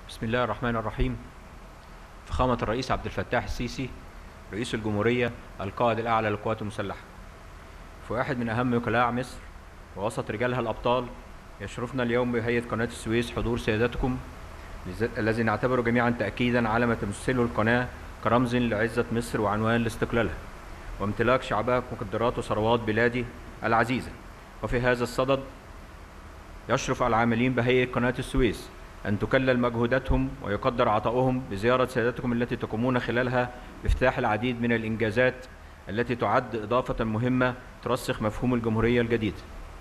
بسم الله الرحمن الرحيم فخامة الرئيس عبد الفتاح السيسي رئيس الجمهورية القائد الأعلى للقوات المسلحة في واحد من أهم وكلاء مصر ووسط رجالها الأبطال يشرفنا اليوم بهيئة قناة السويس حضور سيادتكم لز- الذي نعتبره جميعا تأكيدا على ما تمثله القناة كرمز لعزة مصر وعنوان لاستقلالها وامتلاك شعبها مقدرات وثروات بلادي العزيزة وفي هذا الصدد يشرف على العاملين بهيئة قناة السويس أن تكلل مجهوداتهم ويقدر عطاؤهم بزيارة سيادتكم التي تقومون خلالها بافتتاح العديد من الإنجازات التي تعد إضافة مهمة ترسخ مفهوم الجمهورية الجديد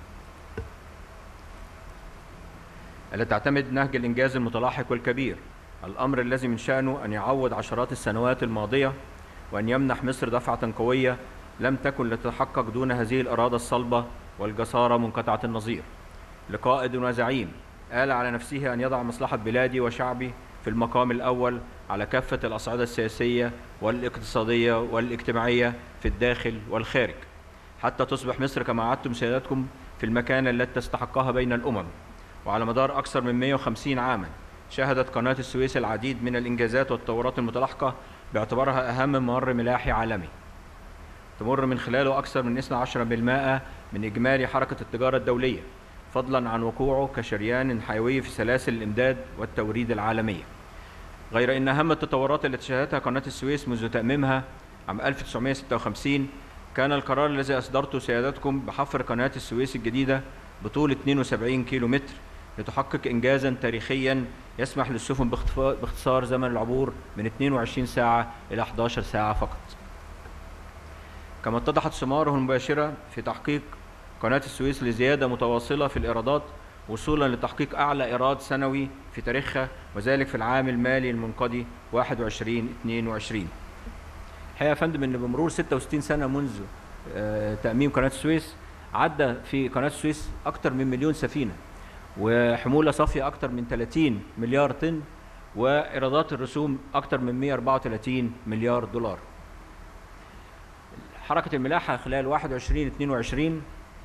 التي تعتمد نهج الإنجاز المتلاحق والكبير الأمر الذي من شأنه أن يعوض عشرات السنوات الماضية وأن يمنح مصر دفعة قوية لم تكن لتتحقق دون هذه الإرادة الصلبة والجسارة منقطعة النظير لقائد وزعيم آل على نفسه أن يضع مصلحة بلادي وشعبي في المقام الأول على كافة الأصعدة السياسية والاقتصادية والاجتماعية في الداخل والخارج حتى تصبح مصر كما عدتم سيادتكم في المكانة التي تستحقها بين الأمم وعلى مدار أكثر من 150 عاما شهدت قناة السويس العديد من الإنجازات والتطورات المتلاحقة باعتبارها أهم ممر ملاحي عالمي تمر من خلاله أكثر من 12% من إجمالي حركة التجارة الدولية فضلا عن وقوعه كشريان حيوي في سلاسل الإمداد والتوريد العالمية غير أن أهم التطورات التي شهدتها قناة السويس منذ تأميمها عام 1956 كان القرار الذي أصدرته سيادتكم بحفر قناة السويس الجديدة بطول 72 كيلو متر لتحقق إنجازا تاريخيا يسمح للسفن باختفا- باختصار زمن العبور من 22 ساعة إلى 11 ساعة فقط كما اتضحت ثماره المباشرة في تحقيق قناة السويس لزيادة متواصلة في الإيرادات وصولا لتحقيق أعلى إيراد سنوي في تاريخها وذلك في العام المالي المنقضي 21 22 الحقيقة يا فندم إن بمرور 66 سنة منذ آه، تأميم قناة السويس عدى في قناة السويس أكثر من مليون سفينة وحمولة صافية أكثر من 30 مليار طن وإيرادات الرسوم أكثر من 134 مليار دولار حركة الملاحة خلال 21 22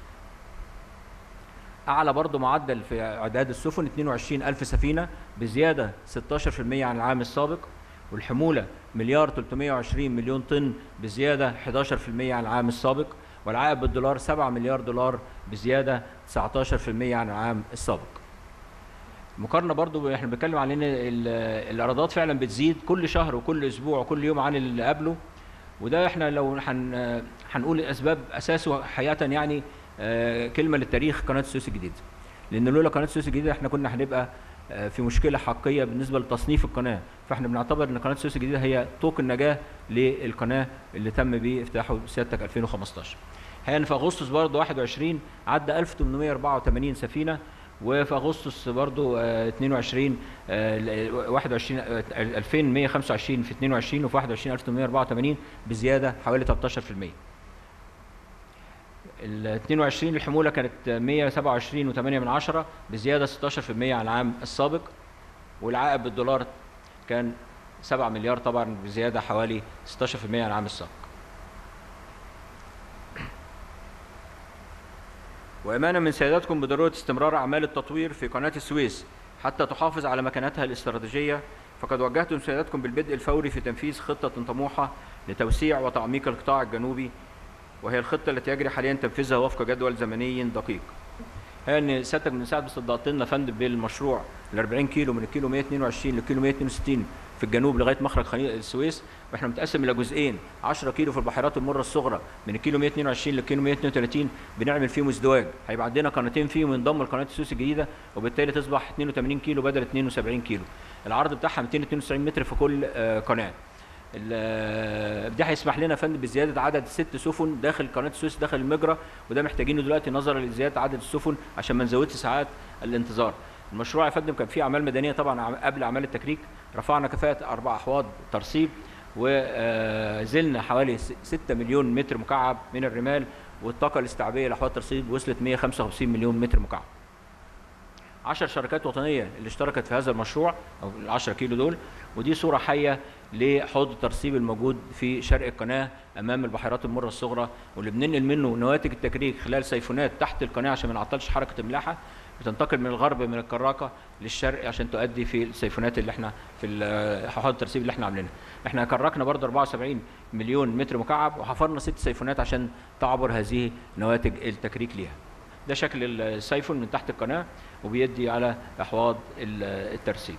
أعلى برضه معدل في إعداد السفن 22 ألف سفينة بزيادة 16% عن العام السابق والحمولة مليار 320 مليون طن بزيادة 11% عن العام السابق والعائد بالدولار 7 مليار دولار بزيادة 19% عن العام السابق مقارنة برضو احنا بنتكلم عن ان ال- الايرادات فعلا بتزيد كل شهر وكل اسبوع وكل يوم عن اللي قبله وده احنا لو هن هنقول الاسباب اساسه حقيقه يعني آه، كلمه للتاريخ قناه السويس الجديده لان لولا قناه السويس الجديده احنا كنا هنبقى آه، في مشكله حقيقيه بالنسبه لتصنيف القناه فاحنا بنعتبر ان قناه السويس الجديده هي طوق النجاه للقناه اللي تم به افتتاحه سيادتك 2015 الحقيقه ان في اغسطس برضه 21 عدى 1884 سفينه وفي اغسطس برضو آه، 22 آه، ل- 21 آه، 2125 في 22 وفي 21 1884 بزياده حوالي 13% ال 22 الحموله كانت 127 و8 من عشرة بزياده 16% عن العام السابق والعائد بالدولار كان 7 مليار طبعا بزياده حوالي 16% عن العام السابق وإمانا من سيادتكم بضرورة استمرار أعمال التطوير في قناة السويس حتى تحافظ على مكانتها الاستراتيجية فقد وجهتم سيادتكم بالبدء الفوري في تنفيذ خطة طموحة لتوسيع وتعميق القطاع الجنوبي وهي الخطة التي يجري حاليا تنفيذها وفق جدول زمني دقيق هي ان سيادتك من ساعه ما صدقت لنا فندم بالمشروع ال 40 كيلو من الكيلو 122 للكيلو 162 في الجنوب لغايه مخرج خليج السويس واحنا متقسم الى جزئين 10 كيلو في البحيرات المره الصغرى من الكيلو 122 للكيلو 132 بنعمل فيهم ازدواج هيبقى عندنا قناتين فيهم ينضم لقناه السويس الجديده وبالتالي تصبح 82 كيلو بدل 72 كيلو العرض بتاعها 292 متر في كل آه، قناه ال- ده هيسمح لنا يا فندم بزياده عدد ست سفن داخل قناه السويس داخل المجرى وده محتاجينه دلوقتي نظرا لزياده عدد السفن عشان ما نزودش ساعات الانتظار. المشروع يا فندم كان فيه اعمال مدنيه طبعا عم- قبل اعمال التكريك رفعنا كفاءه اربع احواض ترسيب وزلنا حوالي 6 مليون متر مكعب من الرمال والطاقه الاستيعابيه لاحواض الترسيب وصلت 155 مليون متر مكعب. 10 شركات وطنيه اللي اشتركت في هذا المشروع او ال 10 كيلو دول ودي صوره حيه لحوض الترسيب الموجود في شرق القناه امام البحيرات المره الصغرى واللي بننقل منه نواتج التكريك خلال سيفونات تحت القناه عشان ما نعطلش حركه الملاحه بتنتقل من الغرب من الكراكه للشرق عشان تؤدي في السيفونات اللي احنا في ال- حوض الترسيب اللي احنا عاملينها احنا كركنا برضه 74 مليون متر مكعب وحفرنا ست سيفونات عشان تعبر هذه نواتج التكريك ليها ده شكل السيفون من تحت القناه وبيدي على احواض ال- الترسيب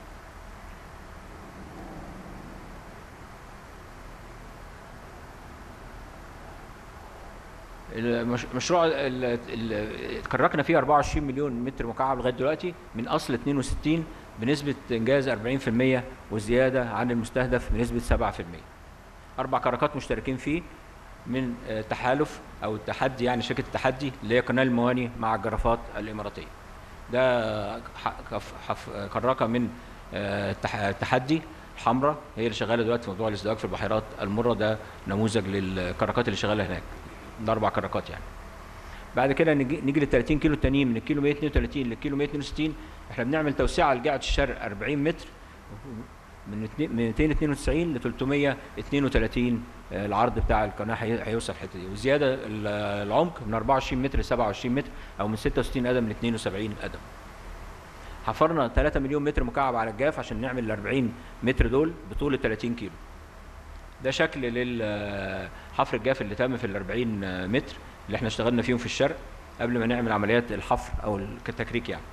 المش- مشروع ال- ال- كركنا فيه 24 مليون متر مكعب لغايه دلوقتي من اصل 62 بنسبه انجاز 40% وزياده عن المستهدف بنسبه 7%. اربع كركات مشتركين فيه من آه، تحالف او التحدي يعني شركه التحدي اللي هي قناه المواني مع الجرافات الاماراتيه. ده ح- كف- حف- كراكه من آه، التح- التحدي الحمراء هي اللي شغاله دلوقتي في موضوع الازدواج في البحيرات المره ده نموذج للكراكات اللي شغاله هناك. ده اربع كراكات يعني. بعد كده نيجي نيجي لل 30 كيلو التانيين من الكيلو 132 للكيلو 162 احنا بنعمل توسعه لجعه الشرق 40 متر من اتنين- من 292 ل 332 آه، العرض بتاع القناه هي- هيوصل الحته دي وزياده ال- العمق من 24 متر ل 27 متر او من 66 قدم ل 72 قدم. حفرنا 3 مليون متر مكعب على الجاف عشان نعمل ال 40 متر دول بطول 30 كيلو. ده شكل للحفر الجاف اللي تم في ال 40 متر اللي احنا اشتغلنا فيهم في الشرق قبل ما نعمل عمليات الحفر او التكريك يعني.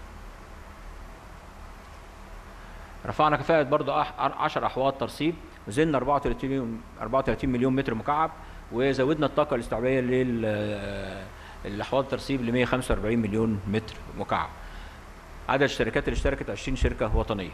رفعنا كفاءة برضه 10 أحواض ترسيب وزلنا 34 مليون 34 مليون متر مكعب وزودنا الطاقة الاستيعابية للأحواض الترسيب ل 145 مليون متر مكعب. عدد الشركات اللي اشتركت 20 شركة وطنية.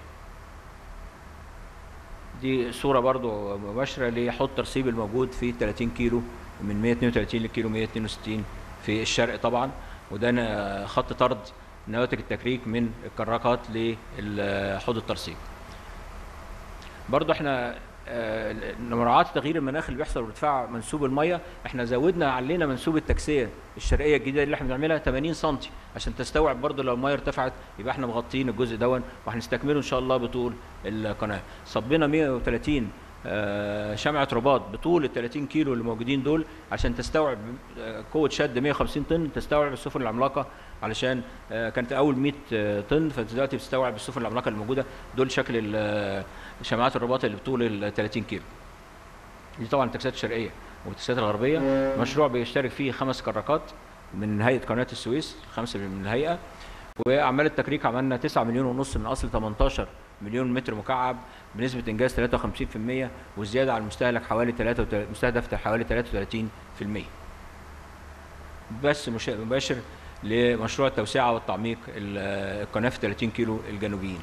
دي صورة برضو مباشرة لحوض ترسيب الموجود في 30 كيلو من 132 للكيلو 162 في الشرق طبعا وده ن- خط طرد نواتج التكريك من الكراكات لحوض الترسيب. برضو احنا آه، مراعاة تغيير المناخ اللي بيحصل وارتفاع منسوب المية احنا زودنا علينا منسوب التكسية الشرقية الجديدة اللي احنا بنعملها 80 سم عشان تستوعب برضو لو المية ارتفعت يبقى احنا مغطيين الجزء دون وهنستكمله ان شاء الله بطول القناة صبينا 130 آه، شمعة رباط بطول ال 30 كيلو اللي موجودين دول عشان تستوعب آه، قوة شد 150 طن تستوعب السفن العملاقة علشان آه، كانت أول 100 آه، طن فدلوقتي بتستوعب السفن العملاقة اللي موجودة دول شكل ال- شمعات الرباط اللي بطول ال 30 كيلو. دي طبعا التكسيات الشرقية والتكسيات الغربية مشروع بيشترك فيه خمس كراكات من هيئة قناة السويس خمسة من الهيئة وأعمال التكريك عملنا 9 مليون ونص من أصل 18 مليون متر مكعب بنسبة إنجاز 53% والزيادة على المستهلك حوالي 3 مستهدف حوالي 33%. بس مش- مباشر لمشروع التوسعة والتعميق ال- القناة في 30 كيلو الجنوبيين.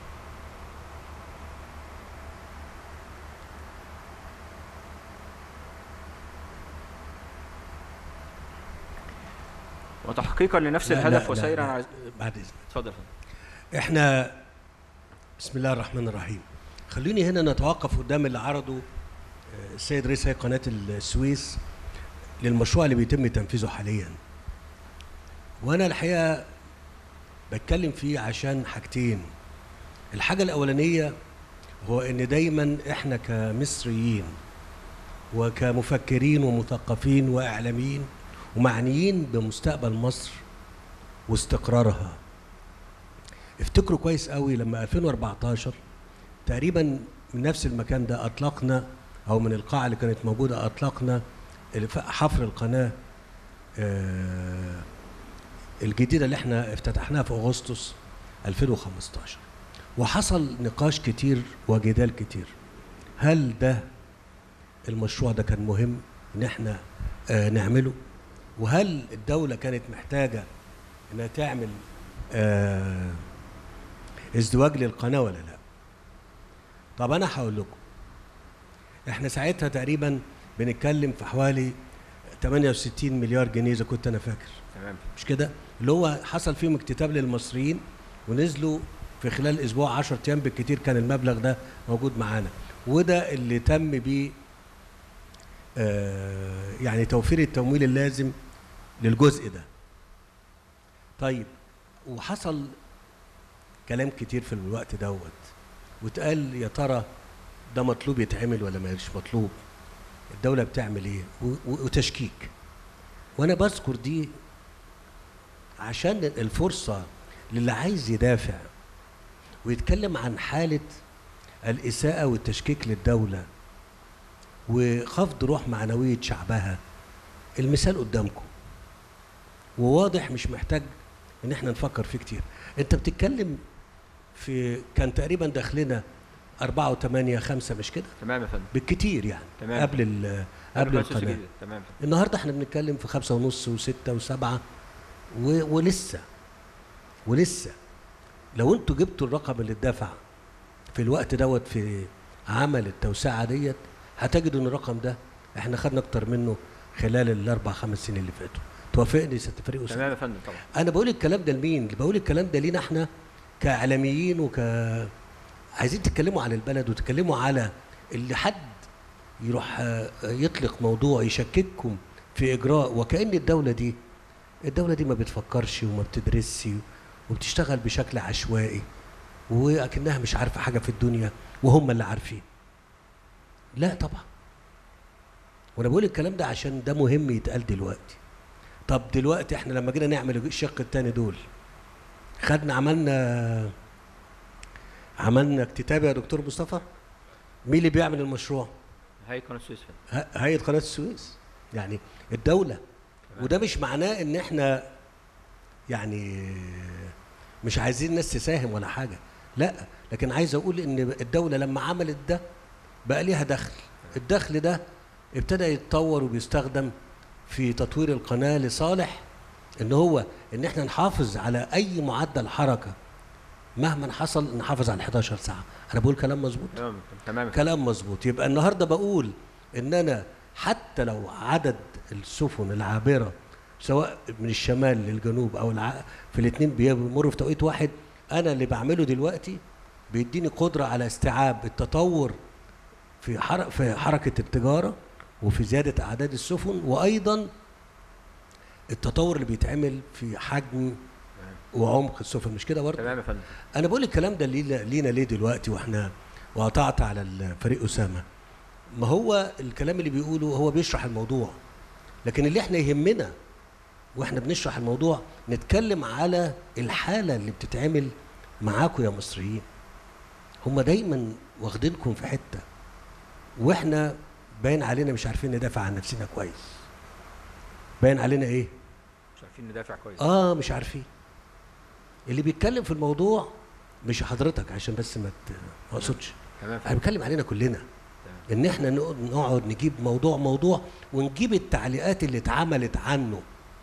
وتحقيقا لنفس لا، الهدف لا، وسيرا لا، على بعد اذنك اتفضل يا فندم. احنا بسم الله الرحمن الرحيم خليني هنا نتوقف قدام اللي عرضه آه، السيد رئيس هيئه قناه السويس للمشروع اللي بيتم تنفيذه حاليا وانا الحقيقه بتكلم فيه عشان حاجتين الحاجه الاولانيه هو ان دايما احنا كمصريين وكمفكرين ومثقفين واعلاميين ومعنيين بمستقبل مصر واستقرارها افتكروا كويس قوي لما 2014 تقريبا من نفس المكان ده اطلقنا او من القاعه اللي كانت موجوده اطلقنا الف- حفر القناه آه، الجديده اللي احنا افتتحناها في اغسطس 2015 وحصل نقاش كتير وجدال كتير هل ده المشروع ده كان مهم ان احنا آه، نعمله وهل الدوله كانت محتاجه انها تعمل آه، ازدواج للقناه ولا لا طب انا هقول لكم احنا ساعتها تقريبا بنتكلم في حوالي 68 مليار جنيه اذا كنت انا فاكر تمام مش كده اللي هو حصل فيهم اكتتاب للمصريين ونزلوا في خلال اسبوع 10 ايام بالكتير كان المبلغ ده موجود معانا وده اللي تم بيه آه يعني توفير التمويل اللازم للجزء ده طيب وحصل كلام كتير في الوقت دوت واتقال يا ترى ده مطلوب يتعمل ولا مش مطلوب الدولة بتعمل ايه و- و- وتشكيك وانا بذكر دي عشان الفرصة للي عايز يدافع ويتكلم عن حالة الإساءة والتشكيك للدولة وخفض روح معنوية شعبها المثال قدامكم وواضح مش محتاج ان احنا نفكر فيه كتير انت بتتكلم في كان تقريبا داخلنا أربعة وثمانية خمسة مش كده تمام يا فندم بالكتير يعني تمام. قبل ال قبل المؤسسة القناة الجديدة. تمام يا فندم. النهارده احنا بنتكلم في خمسة ونص وستة وسبعة و... ولسه ولسه لو انتوا جبتوا الرقم اللي اتدفع في الوقت دوت في عمل التوسعة ديت هتجدوا ان الرقم ده احنا خدنا اكتر منه خلال الاربع خمس سنين اللي فاتوا توافقني ست فريق أسامة؟ تمام يا فندم طبعا انا بقول الكلام ده لمين بقول الكلام ده لينا احنا كاعلاميين وك عايزين تتكلموا على البلد وتتكلموا على اللي حد يروح آه، يطلق موضوع يشكككم في اجراء وكأن الدولة دي الدولة دي ما بتفكرش وما بتدرسش وبتشتغل بشكل عشوائي وأكنها مش عارفة حاجة في الدنيا وهم اللي عارفين لا طبعا وانا بقول الكلام ده عشان ده مهم يتقال دلوقتي طب دلوقتي احنا لما جينا نعمل الشق التاني دول خدنا عملنا عملنا اكتتاب يا دكتور مصطفى مين اللي بيعمل المشروع هاي قناة السويس يا فندم. ه- هيئه قناه السويس يعني الدوله وده مش معناه ان احنا يعني مش عايزين ناس تساهم ولا حاجه لا لكن عايز اقول ان الدوله لما عملت ده بقى ليها دخل الدخل ده ابتدى يتطور وبيستخدم في تطوير القناه لصالح ان هو ان احنا نحافظ على اي معدل حركه مهما حصل نحافظ على 11 ساعه انا بقول كلام مظبوط تمام تمام يا فندم. كلام مظبوط يبقى النهارده بقول ان انا حتى لو عدد السفن العابره سواء من الشمال للجنوب او الع... في الاثنين بيمروا في توقيت واحد انا اللي بعمله دلوقتي بيديني قدره على استيعاب التطور في حر... في حركه التجاره وفي زياده اعداد السفن وايضا التطور اللي بيتعمل في حجم وعمق السفن مش كده برضه تمام يا فندم انا بقول الكلام ده لينا لينا ليه دلوقتي واحنا وقطعت على الفريق اسامه ما هو الكلام اللي بيقوله هو بيشرح الموضوع لكن اللي احنا يهمنا واحنا بنشرح الموضوع نتكلم على الحاله اللي بتتعمل معاكم يا مصريين هم دايما واخدينكم في حته واحنا باين علينا مش عارفين ندافع عن نفسنا كويس باين علينا ايه مش عارفين ندافع كويس اه مش عارفين اللي بيتكلم في الموضوع مش حضرتك عشان بس ما ت- ما اقصدش تمام يا انا فندم. بتكلم علينا كلنا تمام. ان احنا نقعد نقعد نجيب موضوع موضوع ونجيب التعليقات اللي اتعملت عنه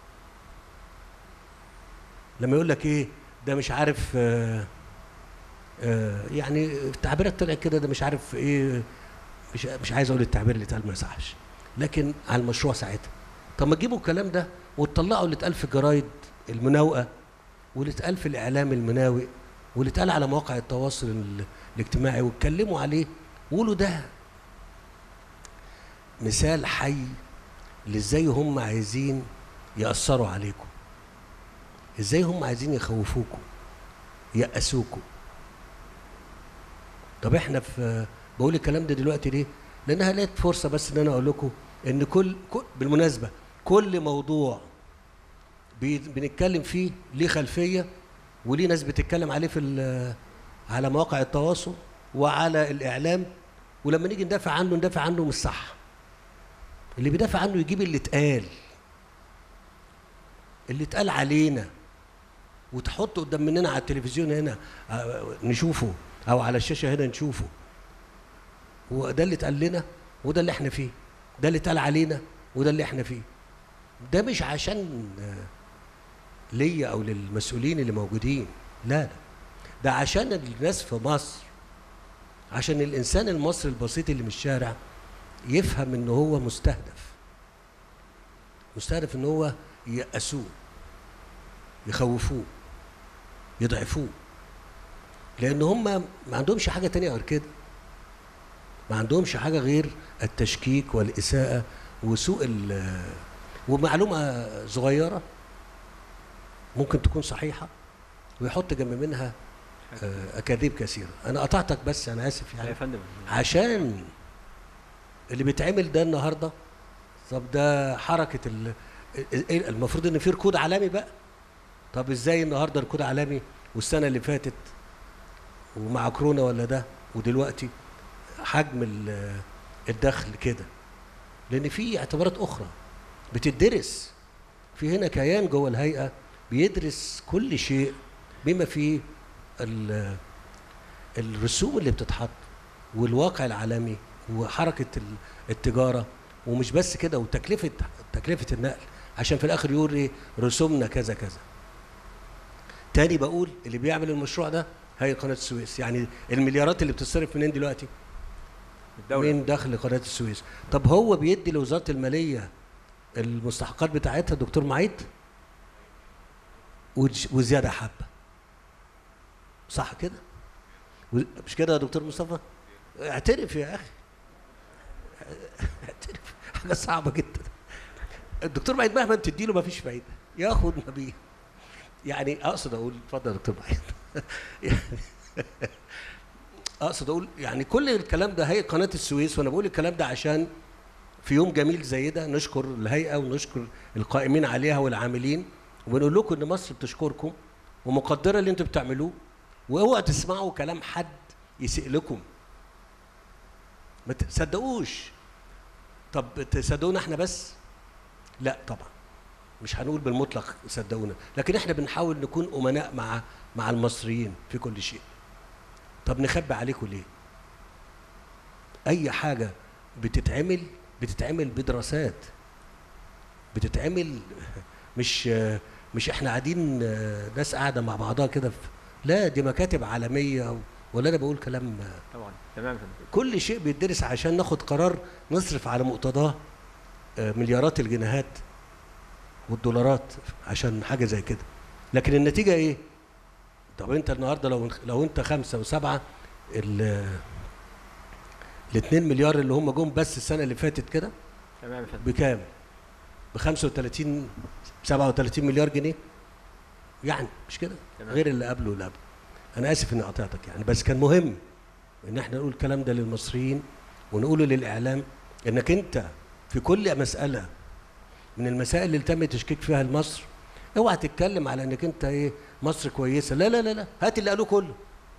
لما يقول لك ايه ده مش عارف آه آه يعني التعبيرات طلعت كده ده مش عارف ايه مش مش عايز اقول التعبير اللي اتقال ما يصحش لكن على المشروع ساعتها طب ما تجيبوا الكلام ده وتطلعوا اللي اتقال في الجرايد المناوئه واللي اتقال في الاعلام المناوئ واللي اتقال على مواقع التواصل ال- الاجتماعي واتكلموا عليه وقولوا ده مثال حي لازاي هم عايزين يأثروا عليكم ازاي هم عايزين يخوفوكم يأسوكم طب احنا في بقول الكلام ده دلوقتي ليه لانها لقيت فرصه بس ان انا اقول لكم ان كل, كل بالمناسبه كل موضوع بي- بنتكلم فيه ليه خلفيه وليه ناس بتتكلم عليه في ال- على مواقع التواصل وعلى الاعلام ولما نيجي ندافع عنه ندافع عنه مش صح اللي بيدافع عنه يجيب اللي اتقال اللي اتقال علينا وتحطه قدام مننا على التلفزيون هنا آه، نشوفه او على الشاشه هنا نشوفه وده اللي اتقال لنا وده اللي احنا فيه ده اللي اتقال علينا وده اللي احنا فيه ده مش عشان آه، ليا او للمسؤولين اللي موجودين لا لا ده عشان الناس في مصر عشان الانسان المصري البسيط اللي من الشارع يفهم ان هو مستهدف مستهدف ان هو يأسوه يخوفوه يضعفوه لان هم ما عندهمش حاجه تانية غير كده ما عندهمش حاجه غير التشكيك والاساءه وسوء ال ومعلومه صغيره ممكن تكون صحيحه ويحط جنب منها آه، اكاذيب كثيره انا قطعتك بس انا اسف لا يا يعني فندم عشان اللي بيتعمل ده النهارده طب ده حركه ال... ال- المفروض ان في ركود عالمي بقى طب ازاي النهارده ركود عالمي والسنه اللي فاتت ومع كورونا ولا ده ودلوقتي حجم ال- الدخل كده لان في اعتبارات اخرى بتدرس في هنا كيان جوه الهيئه بيدرس كل شيء بما فيه ال- الرسوم اللي بتتحط والواقع العالمي وحركه ال- التجاره ومش بس كده وتكلفه تكلفه النقل عشان في الاخر يقول ايه رسومنا كذا كذا تاني بقول اللي بيعمل المشروع ده هي قناه السويس يعني المليارات اللي بتتصرف منين دلوقتي الدولة من دخل قناه السويس طب هو بيدي لوزاره الماليه المستحقات بتاعتها دكتور معيد وج- وزياده حبه صح كده و- مش كده يا دكتور مصطفى اعترف يا اخي اعترف حاجه صعبه جدا الدكتور معيد مهما تديله ما فيش فايده ياخد ما بيه يعني اقصد اقول اتفضل يا دكتور معيد يعني اقصد اقول يعني كل الكلام ده هيئه قناه السويس وانا بقول الكلام ده عشان في يوم جميل زي ده نشكر الهيئه ونشكر القائمين عليها والعاملين وبنقول لكم ان مصر بتشكركم ومقدره اللي انتوا بتعملوه واوعوا تسمعوا كلام حد يسيء لكم ما تصدقوش طب تصدقونا احنا بس لا طبعا مش هنقول بالمطلق صدقونا لكن احنا بنحاول نكون امناء مع مع المصريين في كل شيء طب نخبي عليكم ليه اي حاجه بتتعمل بتتعمل بدراسات بتتعمل مش مش احنا قاعدين ناس قاعده مع بعضها كده في لا دي مكاتب عالميه ولا انا بقول كلام طبعا تمام يا فندم. كل شيء بيدرس عشان ناخد قرار نصرف على مقتضاه آه، مليارات الجنيهات والدولارات عشان حاجه زي كده لكن النتيجه ايه طب انت النهارده لو لو انت خمسه وسبعه ال ال 2 مليار اللي هم جم بس السنه اللي فاتت كده تمام يا فندم بكام؟ ب 35 37 مليار جنيه يعني مش كده؟ تمام. غير اللي قبله واللي قبله انا اسف اني قطعتك يعني بس كان مهم ان احنا نقول الكلام ده للمصريين ونقوله للاعلام انك انت في كل مساله من المسائل اللي تم تشكيك فيها لمصر اوعى تتكلم على انك انت ايه مصر كويسه لا لا لا لا هات اللي قالوه كله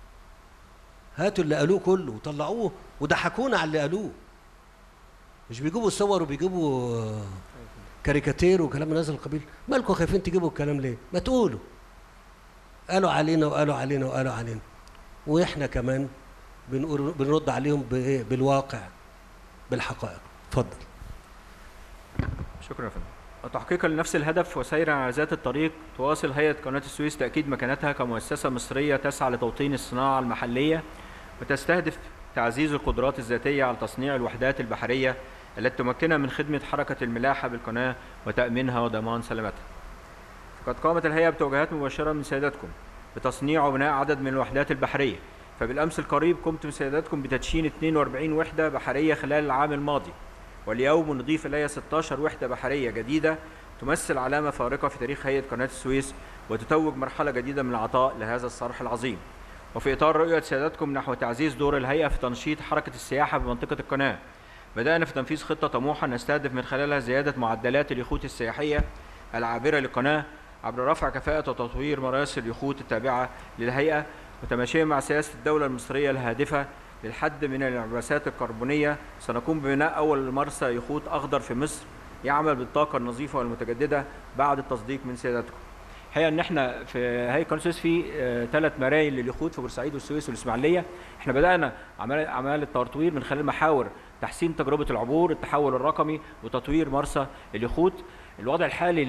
هاتوا اللي قالوه كله وطلعوه وضحكونا على اللي قالوه مش بيجيبوا صور وبيجيبوا آه، كاريكاتير وكلام من هذا القبيل مالكم خايفين تجيبوا الكلام ليه ما تقولوا قالوا علينا وقالوا علينا وقالوا علينا واحنا كمان بنقول بنرد عليهم بايه بالواقع بالحقائق اتفضل شكرا يا فندم وتحقيقا لنفس الهدف وسيرا على ذات الطريق تواصل هيئة قناة السويس تأكيد مكانتها كمؤسسة مصرية تسعى لتوطين الصناعة المحلية وتستهدف تعزيز القدرات الذاتية على تصنيع الوحدات البحرية التي تمكنها من خدمة حركة الملاحة بالقناة وتأمينها وضمان سلامتها. فقد قامت الهيئة بتوجيهات مباشرة من سيادتكم بتصنيع وبناء عدد من الوحدات البحرية فبالأمس القريب قمت سيادتكم بتدشين 42 وحدة بحرية خلال العام الماضي واليوم نضيف إليها 16 وحدة بحرية جديدة تمثل علامة فارقة في تاريخ هيئة قناة السويس وتتوج مرحلة جديدة من العطاء لهذا الصرح العظيم وفي إطار رؤية سيادتكم نحو تعزيز دور الهيئة في تنشيط حركة السياحة بمنطقة القناة بدأنا في تنفيذ خطة طموحة نستهدف من خلالها زيادة معدلات اليخوت السياحية العابرة للقناة عبر رفع كفاءة وتطوير مراسل اليخوت التابعة للهيئة وتماشيا مع سياسة الدولة المصرية الهادفة للحد من الانعكاسات الكربونية سنقوم ببناء أول مرسى يخوت أخضر في مصر يعمل بالطاقة النظيفة والمتجددة بعد التصديق من سيادتكم. الحقيقة إن إحنا في هيئة قناة السويس في ثلاث مرايل لليخوت في بورسعيد والسويس والإسماعيلية. إحنا بدأنا أعمال أعمال التطوير من خلال محاور تحسين تجربة العبور، التحول الرقمي وتطوير مرسى اليخوت. الوضع الحالي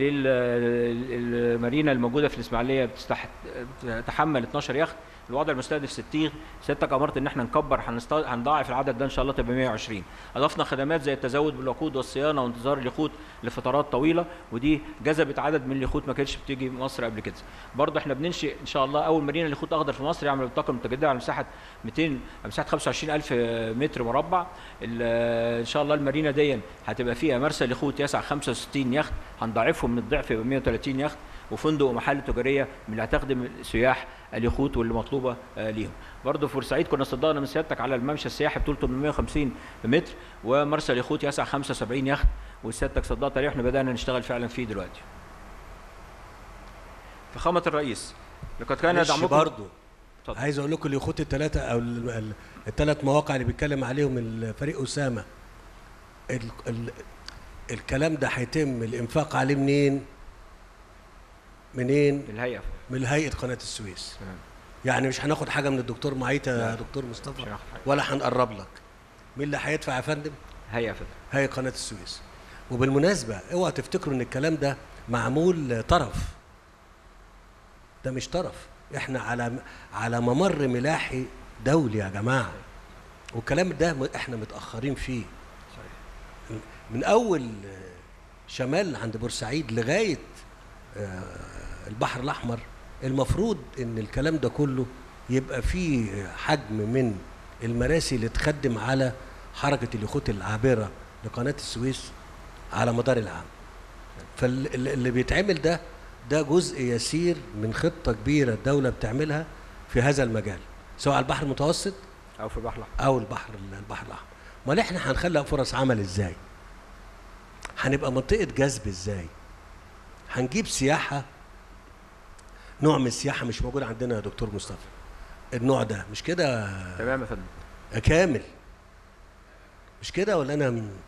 للمارينا الموجودة في الإسماعيلية بتستح- بتتحمل 12 يخت الوضع المستهدف 60 سيادتك امرت ان احنا نكبر هنست- هنضاعف العدد ده ان شاء الله تبقى 120 اضفنا خدمات زي التزود بالوقود والصيانه وانتظار اليخوت لفترات طويله ودي جذبت عدد من اليخوت ما كانتش بتيجي مصر قبل كده برضه احنا بننشئ ان شاء الله اول مارينا ليخوت اخضر في مصر يعمل بالطاقه المتجدده على مساحه 200 مساحه 25000 متر مربع ال- ان شاء الله المارينا دي هتبقى فيها مرسى ليخوت يسع 65 يخت هنضاعفهم من الضعف يبقى 130 يخت وفندق ومحل تجاريه من اللي هتخدم السياح اليخوت واللي مطلوبه آه، ليهم. برضه في بورسعيد كنا صدقنا من سيادتك على الممشى السياحي بطول 850 متر ومرسى اليخوت يسع 75 يخت وسيادتك صدقت عليه واحنا بدانا نشتغل فعلا فيه دلوقتي. فخامة الرئيس لقد كان مش دعمكم برضه اتفضل. عايز اقول لكم اليخوت الثلاثه او الثلاث مواقع اللي بيتكلم عليهم الفريق اسامه ال ال الكلام ده هيتم الانفاق عليه منين؟ منين؟ الهيئة من هيئه قناه السويس تمام يعني مش هناخد حاجه من الدكتور معيط يا لا. دكتور مش مصطفى هناخد حاجة. ولا هنقرب لك مين اللي هيدفع يا فندم؟ هيئة فندم هي قناة السويس وبالمناسبة اوعى تفتكروا ان الكلام ده معمول طرف ده مش طرف احنا على على ممر ملاحي دولي يا جماعة والكلام ده م- احنا متأخرين فيه صحيح من اول شمال عند بورسعيد لغاية آه، البحر الاحمر المفروض ان الكلام ده كله يبقى فيه حجم من المراسي اللي تخدم على حركة اليخوت العابرة لقناة السويس على مدار العام فاللي بيتعمل ده ده جزء يسير من خطة كبيرة الدولة بتعملها في هذا المجال سواء على البحر المتوسط أو في البحر الأحمر او البحر البحر الاحمر امال احنا هنخلق فرص عمل ازاي هنبقى منطقه جذب ازاي هنجيب سياحه نوع من السياحه مش موجود عندنا يا دكتور مصطفى النوع ده مش كده تمام يا فندم يا كامل مش كده ولا انا من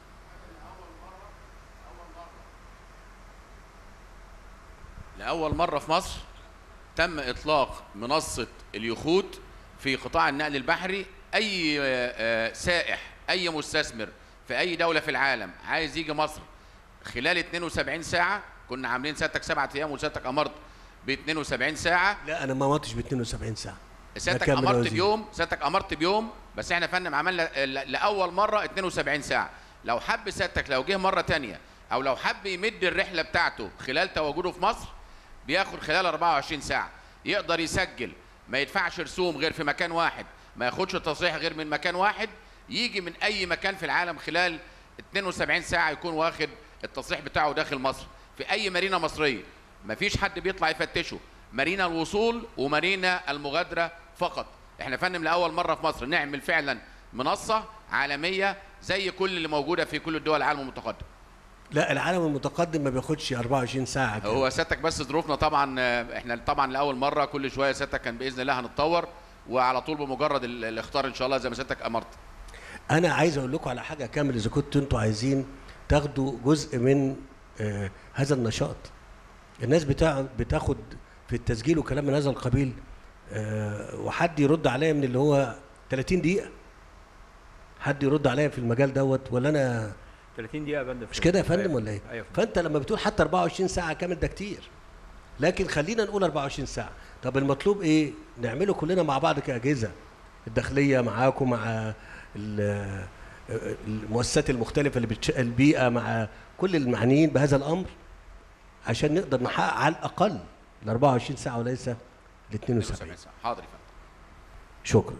لأول مرة في مصر تم إطلاق منصة اليخوت في قطاع النقل البحري أي آه، آه، سائح أي مستثمر في أي دولة في العالم عايز يجي مصر خلال 72 ساعة كنا عاملين سيادتك سبعة أيام وسيادتك أمرت ب 72 ساعة لا انا ما ماتش ب 72 ساعه سيادتك كامل امرت وزير. بيوم سيادتك امرت بيوم بس احنا يا فندم عملنا ل- لاول مره 72 ساعه لو حب سيادتك لو جه مره تانية او لو حب يمد الرحله بتاعته خلال تواجده في مصر بياخد خلال 24 ساعه يقدر يسجل ما يدفعش رسوم غير في مكان واحد ما ياخدش تصريح غير من مكان واحد يجي من اي مكان في العالم خلال 72 ساعه يكون واخد التصريح بتاعه داخل مصر في اي مارينا مصريه مفيش حد بيطلع يفتشه مارينا الوصول ومارينا المغادره فقط احنا يا فندم لاول مره في مصر نعمل فعلا منصه عالميه زي كل اللي موجوده في كل الدول العالم المتقدم لا العالم المتقدم ما بياخدش 24 ساعه كده. هو سيادتك بس ظروفنا طبعا آه، احنا طبعا لاول مره كل شويه سيادتك كان باذن الله هنتطور وعلى طول بمجرد ال- الاختار ان شاء الله زي ما سيادتك امرت انا عايز اقول لكم على حاجه كامل اذا كنتوا انتوا عايزين تاخدوا جزء من آه هذا النشاط الناس بتاع بتاخد في التسجيل وكلام من هذا القبيل آه وحد يرد عليا من اللي هو 30 دقيقه حد يرد عليا في المجال دوت ولا انا 30 دقيقة يا فندم مش كده يا فندم ولا ايه أيوة فندم. فانت لما بتقول حتى 24 ساعه كامل ده كتير لكن خلينا نقول 24 ساعه طب المطلوب ايه نعمله كلنا مع بعض كاجهزه الداخليه معاكم مع ال- المؤسسات المختلفه اللي بتش... البيئه مع كل المعنيين بهذا الامر عشان نقدر نحقق على الاقل ال 24 ساعه وليس ال 72 72 ساعه حاضر يا فندم شكرا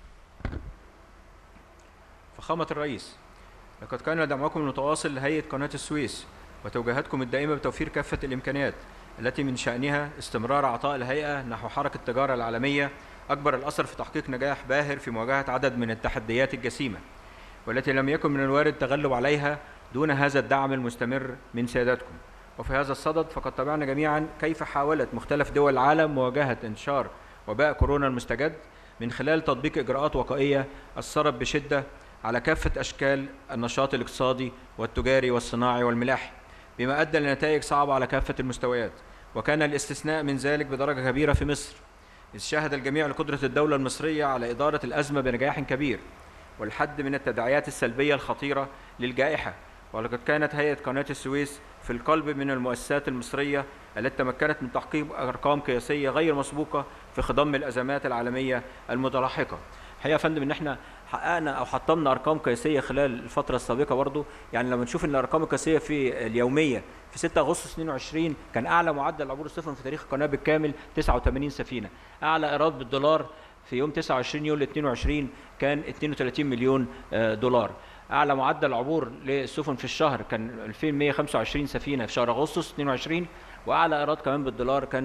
فخامة الرئيس لقد كان دعمكم المتواصل لهيئة قناة السويس وتوجيهاتكم الدائمة بتوفير كافة الإمكانيات التي من شأنها استمرار عطاء الهيئة نحو حركة التجارة العالمية أكبر الأثر في تحقيق نجاح باهر في مواجهة عدد من التحديات الجسيمة والتي لم يكن من الوارد التغلب عليها دون هذا الدعم المستمر من سيادتكم وفي هذا الصدد فقد تابعنا جميعا كيف حاولت مختلف دول العالم مواجهة انتشار وباء كورونا المستجد من خلال تطبيق إجراءات وقائية أثرت بشدة على كافة أشكال النشاط الاقتصادي والتجاري والصناعي والملاحي بما أدى لنتائج صعبة على كافة المستويات وكان الاستثناء من ذلك بدرجة كبيرة في مصر إذ شهد الجميع لقدرة الدولة المصرية على إدارة الأزمة بنجاح كبير والحد من التداعيات السلبية الخطيرة للجائحة ولقد كانت هيئة قناة السويس في القلب من المؤسسات المصرية التي تمكنت من تحقيق أرقام قياسية غير مسبوقة في خضم الأزمات العالمية المتلاحقة الحقيقة يا فندم إن إحنا حققنا أو حطمنا أرقام قياسية خلال الفترة السابقة برضو يعني لما نشوف إن الأرقام القياسية في اليومية في 6 أغسطس 22 كان أعلى معدل عبور السفن في تاريخ القناة بالكامل 89 سفينة أعلى إيراد بالدولار في يوم 29 يوليو 22 كان 32 مليون آه، دولار اعلى معدل عبور للسفن في الشهر كان 2125 سفينه في شهر اغسطس 22 واعلى ايراد كمان بالدولار كان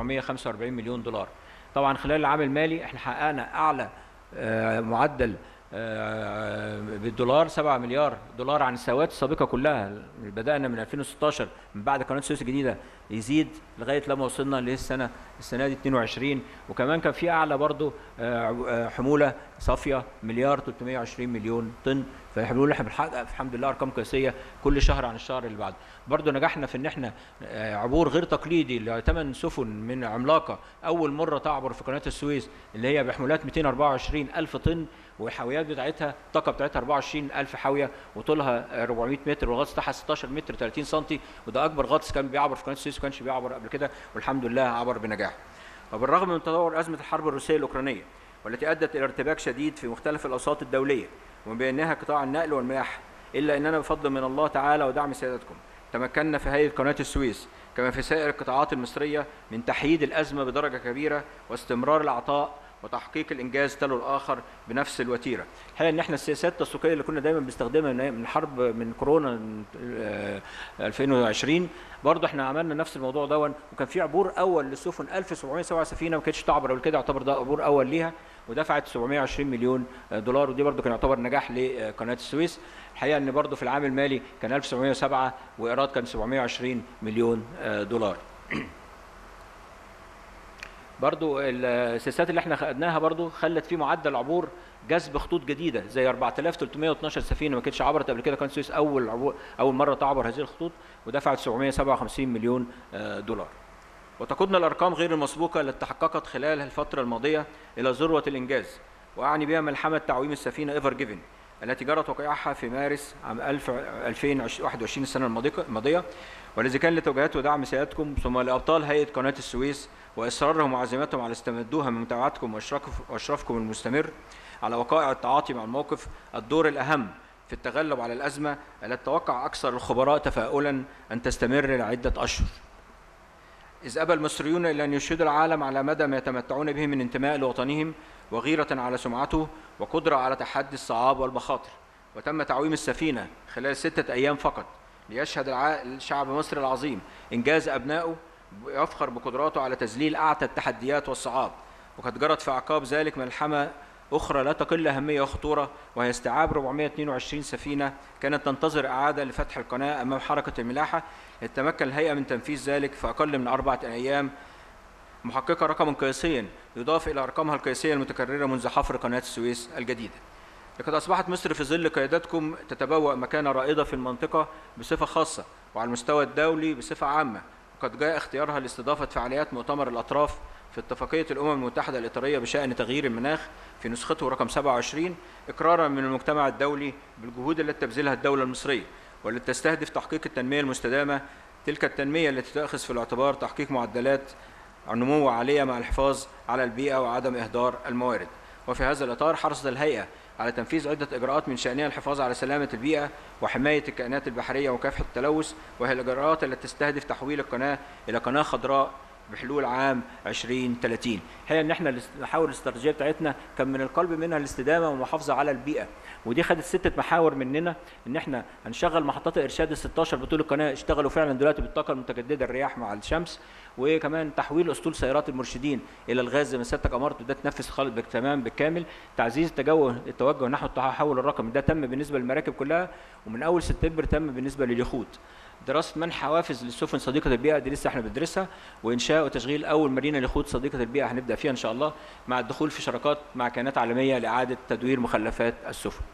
745 مليون دولار طبعا خلال العام المالي احنا حققنا اعلى آه، معدل آه، بالدولار 7 مليار دولار عن السنوات السابقه كلها بدانا من 2016 من بعد قناه السويس الجديده يزيد لغايه لما وصلنا للسنه السنه دي 22 وكمان كان في اعلى برضو آه، آه، حموله صافيه مليار 320 مليون طن فاحنا بنقول احنا بنحقق الحمد لله ارقام قياسيه كل شهر عن الشهر اللي بعده برضو نجحنا في ان احنا آه، عبور غير تقليدي لثمان سفن من عملاقه اول مره تعبر في قناه السويس اللي هي بحمولات 224 الف طن والحاويات بتاعتها الطاقه بتاعتها 24 الف حاويه وطولها 400 متر والغطس بتاعها 16 متر 30 سم وده اكبر غطس كان بيعبر في قناه السويس ما كانش بيعبر قبل كده والحمد لله عبر بنجاح وبالرغم من تطور ازمه الحرب الروسيه الاوكرانيه والتي ادت الى ارتباك شديد في مختلف الاوساط الدوليه ومن بينها قطاع النقل والمياه الا اننا بفضل من الله تعالى ودعم سيادتكم تمكنا في هيئه قناه السويس كما في سائر القطاعات المصريه من تحييد الازمه بدرجه كبيره واستمرار العطاء وتحقيق الانجاز تلو الاخر بنفس الوتيره. الحقيقه ان احنا السياسات التسويقيه اللي كنا دايما بنستخدمها من من حرب من كورونا آه، 2020 برضه احنا عملنا نفس الموضوع دون وكان في عبور اول للسفن 1707 سفينه ما كانتش تعبر قبل كده يعتبر ده عبور اول ليها ودفعت 720 مليون دولار ودي برضه كان يعتبر نجاح لقناه السويس الحقيقه ان برضه في العام المالي كان 1707 وايراد كان 720 مليون دولار برضو السياسات اللي احنا خدناها برضو خلت في معدل عبور جذب خطوط جديده زي 4312 سفينه ما كانتش عبرت قبل كده كان السويس اول عبور اول مره تعبر هذه الخطوط ودفعت 757 مليون آه، دولار. وتقودنا الارقام غير المسبوقه التي تحققت خلال الفتره الماضيه الى ذروه الانجاز واعني بها ملحمه تعويم السفينه ايفر جيفن التي جرت وقائعها في مارس عام 1000 2021 السنه الماضيه الماضيه والذي كان لتوجيهات ودعم سيادتكم ثم لابطال هيئه قناه السويس واصرارهم وعزيمتهم على استمدوها من متابعتكم وإشراك- واشرافكم المستمر على وقائع التعاطي مع الموقف الدور الاهم في التغلب على الازمه التي توقع اكثر الخبراء تفاؤلا ان تستمر لعده اشهر. إذ أبى المصريون إلا أن يشهدوا العالم على مدى ما يتمتعون به من انتماء لوطنهم وغيرة على سمعته وقدرة على تحدي الصعاب والمخاطر وتم تعويم السفينة خلال ستة أيام فقط ليشهد الع- الشعب مصر العظيم إنجاز أبنائه يفخر بقدراته على تذليل أعتى التحديات والصعاب وقد جرت في أعقاب ذلك ملحمة أخرى لا تقل أهمية وخطورة وهي استيعاب 422 سفينة كانت تنتظر إعادة لفتح القناة أمام حركة الملاحة لتتمكن الهيئة من تنفيذ ذلك في أقل من أربعة أيام محققة رقما قياسيا يضاف إلى أرقامها القياسية المتكررة منذ حفر قناة السويس الجديدة لقد أصبحت مصر في ظل قيادتكم تتبوأ مكانة رائدة في المنطقة بصفة خاصة وعلى المستوى الدولي بصفة عامة وقد جاء اختيارها لاستضافة فعاليات مؤتمر الأطراف في اتفاقية الأمم المتحدة الإطارية بشأن تغيير المناخ في نسخته رقم 27 إقرارا من المجتمع الدولي بالجهود التي تبذلها الدولة المصرية والتي تستهدف تحقيق التنمية المستدامة تلك التنمية التي تأخذ في الاعتبار تحقيق معدلات النمو عالية مع الحفاظ على البيئة وعدم إهدار الموارد وفي هذا الإطار حرصت الهيئة على تنفيذ عدة إجراءات من شأنها الحفاظ على سلامة البيئة وحماية الكائنات البحرية ومكافحة التلوث وهي الإجراءات التي تستهدف تحويل القناة إلى قناة خضراء بحلول عام 2030 هي ان احنا الاست- نحاول الاستراتيجيه بتاعتنا كان من القلب منها الاستدامه والمحافظه على البيئه ودي خدت ستة محاور مننا ان احنا هنشغل محطات الارشاد ال 16 بطول القناه اشتغلوا فعلا دلوقتي بالطاقه المتجدده الرياح مع الشمس وكمان تحويل اسطول سيارات المرشدين الى الغاز زي ما سيادتك امرت وده اتنفذ خالص تمام بالكامل تعزيز التجو التوجه نحو التحول الرقمي ده تم بالنسبه للمراكب كلها ومن اول سبتمبر تم بالنسبه لليخوت دراسه منح حوافز للسفن صديقه البيئه دي لسه احنا بندرسها وانشاء وتشغيل اول مارينا ليخوت صديقه البيئه هنبدا فيها ان شاء الله مع الدخول في شراكات مع كيانات عالميه لاعاده تدوير مخلفات السفن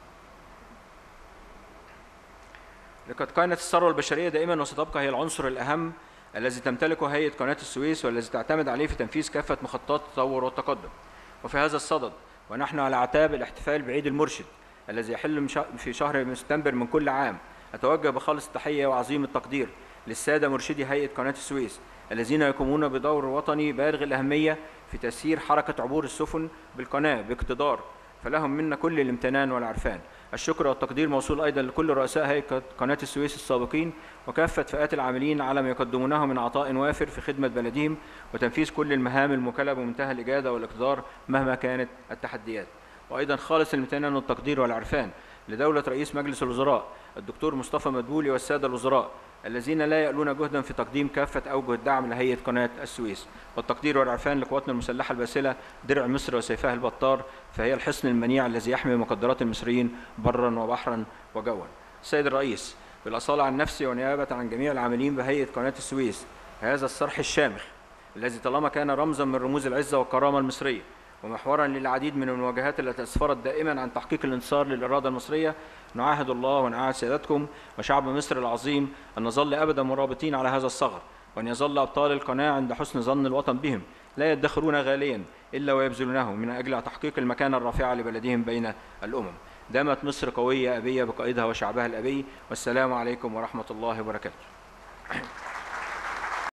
لقد كانت الثروة البشرية دائما وستبقى هي العنصر الأهم الذي تمتلكه هيئة قناة السويس والذي تعتمد عليه في تنفيذ كافة مخططات التطور والتقدم وفي هذا الصدد ونحن على اعتاب الاحتفال بعيد المرشد الذي يحل من شه- في شهر سبتمبر من كل عام أتوجه بخالص التحية وعظيم التقدير للسادة مرشدي هيئة قناة السويس الذين يقومون بدور وطني بالغ الأهمية في تسيير حركة عبور السفن بالقناة باقتدار فلهم منا كل الامتنان والعرفان الشكر والتقدير موصول أيضا لكل رؤساء هيئة قناة السويس السابقين وكافة فئات العاملين على ما يقدمونه من عطاء وافر في خدمة بلدهم وتنفيذ كل المهام الموكلة بمنتهى الإجادة والاقتدار مهما كانت التحديات وأيضا خالص الامتنان والتقدير والعرفان لدولة رئيس مجلس الوزراء الدكتور مصطفى مدبولي والسادة الوزراء الذين لا يألون جهدا في تقديم كافة أوجه الدعم لهيئة قناة السويس والتقدير والعرفان لقواتنا المسلحة الباسلة درع مصر وسيفها البطار فهي الحصن المنيع الذي يحمي مقدرات المصريين برا وبحرا وجوا السيد الرئيس بالأصالة عن نفسي ونيابة عن جميع العاملين بهيئة قناة السويس هذا الصرح الشامخ الذي طالما كان رمزا من رموز العزة والكرامة المصرية ومحورا للعديد من المواجهات التي اسفرت دائما عن تحقيق الانتصار للاراده المصريه نعاهد الله ونعاهد سيادتكم وشعب مصر العظيم ان نظل ابدا مرابطين على هذا الثغر وان يظل ابطال القناه عند حسن ظن الوطن بهم لا يدخرون غاليا الا ويبذلونه من اجل تحقيق المكانه الرافعه لبلدهم بين الامم دامت مصر قويه ابيه بقائدها وشعبها الابي والسلام عليكم ورحمه الله وبركاته